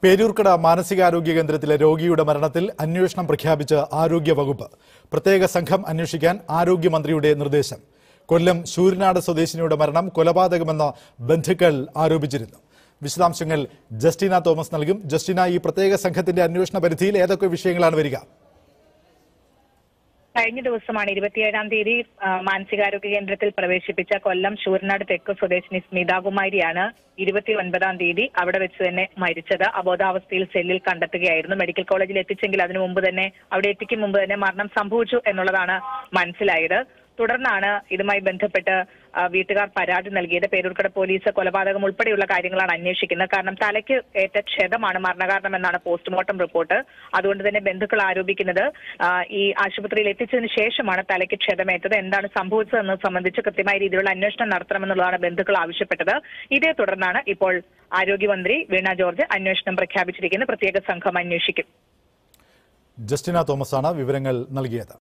പേരൂർക്കട മാനസികാരോഗ്യ കേന്ദ്രത്തിലെ രോഗിയുടെ മരണത്തിൽ അന്വേഷണം പ്രഖ്യാപിച്ച് ആരോഗ്യ വകുപ്പ് പ്രത്യേക സംഘം അന്വേഷിക്കാൻ ആരോഗ്യമന്ത്രിയുടെ നിർദ്ദേശം കൊല്ലം ശൂരനാട് സ്വദേശിനിയുടെ മരണം കൊലപാതകമെന്ന് ബന്ധുക്കൾ ആരോപിച്ചിരുന്നു വിശദാംശങ്ങൾ ജസ്റ്റിന തോമസ് നൽകും ജസ്റ്റിന ഈ പ്രത്യേക സംഘത്തിന്റെ അന്വേഷണ പരിധിയിൽ ഏതൊക്കെ വിഷയങ്ങളാണ് വരിക കഴിഞ്ഞ ദിവസമാണ് ഇരുപത്തിയേഴാം തീയതി ആ, മാനസികാരോഗ്യ കേന്ദ്രത്തിൽ പ്രവേശിപ്പിച്ച കൊല്ലം ശൂരനാട് തെക്ക് സ്വദേശിനി സ്മിതാകുമാരിയാണ് ഇരുപത്തി ഒൻപതാം തീയതി അവിടെ വെച്ച് തന്നെ മരിച്ചത് അബോധാവസ്ഥയിൽ സെല്ലിൽ കണ്ടെത്തുകയായിരുന്നു മെഡിക്കൽ കോളേജിൽ എത്തിച്ചെങ്കിൽ അതിനു മുമ്പ് തന്നെ അവിടെ എത്തിക്കും മുമ്പ് തന്നെ മരണം സംഭവിച്ചു എന്നുള്ളതാണ് മനസ്സിലായത് തുടർന്നാണ് ഇതുമായി ബന്ധപ്പെട്ട് ആ, വീട്ടുകാർ പരാതി നൽകിയത് പേരൂർക്കട പോലീസ് കൊലപാതകം ഉൾപ്പെടെയുള്ള കാര്യങ്ങളാണ് അന്വേഷിക്കുന്നത് കാരണം തലയ്ക്ക് ഏറ്റ ക്ഷതമാണ് മരണകാരണമെന്നാണ് പോസ്റ്റ്മോർട്ടം റിപ്പോർട്ട് അതുകൊണ്ട് തന്നെ ബന്ധുക്കൾ ആരോപിക്കുന്നത് ആ, ഈ ആശുപത്രിയിൽ എത്തിച്ചതിന് ശേഷമാണ് തലയ്ക്ക് ക്ഷതമേറ്റത് എന്താണ് സംഭവിച്ചതെന്ന് സംബന്ധിച്ച് കൃത്യമായ രീതിയിലുള്ള അന്വേഷണം നടത്തണമെന്നുള്ളതാണ് ബന്ധുക്കൾ ആവശ്യപ്പെട്ടത് ഇതേ തുടർന്നാണ് ഇപ്പോൾ ആരോഗ്യമന്ത്രി വീണ ജോർജ് അന്വേഷണം പ്രഖ്യാപിച്ചിരിക്കുന്നത് പ്രത്യേക സംഘം അന്വേഷിക്കും ജസ്റ്റിന തോമസ് ആണ് വിവരങ്ങൾ നൽകിയത്